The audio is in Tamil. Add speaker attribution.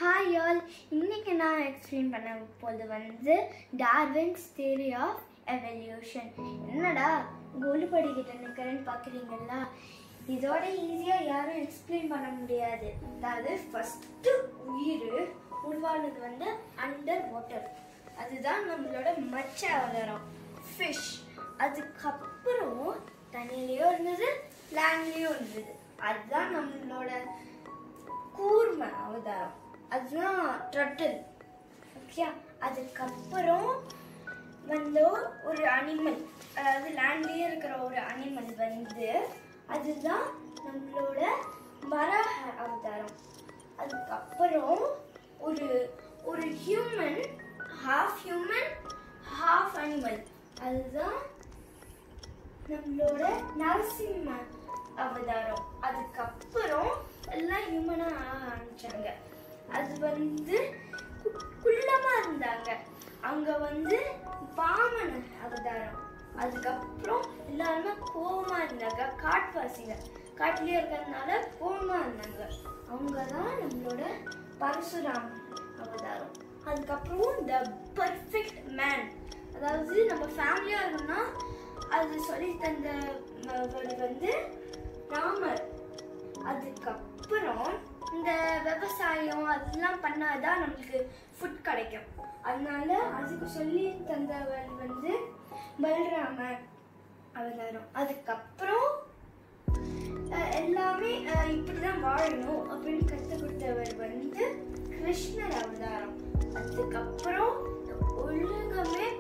Speaker 1: ஹாய் ஆல் இன்னைக்கு நான் எக்ஸ்பிளைன் பண்ண போது வந்து டார்வின்ஸ் தியரி ஆஃப் எவல்யூஷன் என்னடா கோல்டு படிக்கிட்ட நிற்கிறேன்னு பார்க்குறீங்களா இதோட ஈஸியாக யாரும் எக்ஸ்பிளைன் பண்ண முடியாது அதாவது ஃபஸ்ட்டு உயிர் உருவானது வந்து அண்டர் வாட்டர் அதுதான் நம்மளோட மச்ச அவதாரம் ஃபிஷ் அதுக்கப்புறம் தண்ணியிலையும் இருந்தது லேண்ட்லேயும் இருந்தது அதுதான் நம்மளோட கூர்ம அவதாரம் அதுதான் ட்ரட்டில் ஓகே அதுக்கப்புறம் வந்து ஒரு அனிமல் அதாவது லேண்ட்லேயே இருக்கிற ஒரு அனிமல் வந்து அதுதான் நம்மளோட வராக அவதாரம் அதுக்கப்புறம் ஒரு ஒரு human half human half animal அதுதான் நம்மளோட நரசிம்ம அவதாரம் அதுக்கப்புறம் எல்லாம் ஹியூமனா ஆக ஆரம்பிச்சாங்க அது வந்து கு- குள்ளமா இருந்தாங்க அங்க வந்து வாமன அவதாரம் அதுக்கப்புறம் எல்லாருமே கோவமா இருந்தாங்க காட்டுவாசிங்க காட்டுலயே இருக்கிறதுனால கோவமா இருந்தாங்க அவங்க தான் நம்மளோட பரசுராம் அவதாரம் அதுக்கப்புறம் த பர்ஃபெக்ட் மேன் அதாவது நம்ம ஃபேமிலியா இருக்கணும்னா அது சொல்லி தந்த வ- வந்து ராமர் அதுக்கப்புறம் இந்த விவசாயம் அதெல்லாம் பண்ணாதான் நம்மளுக்கு ஃபுட் கிடைக்கும் அதனால அதுக்கு சொல்லி தந்தவர் வந்து பல்ராமர் அவதாரம் அதுக்கப்புறம் அஹ், எல்லாமே அஹ், இப்படிதான் வாழணும் அப்படின்னு கற்றுக் கொடுத்தவர் வந்து கிருஷ்ணர் அவதாரம் அதுக்கப்புறம் உலகமே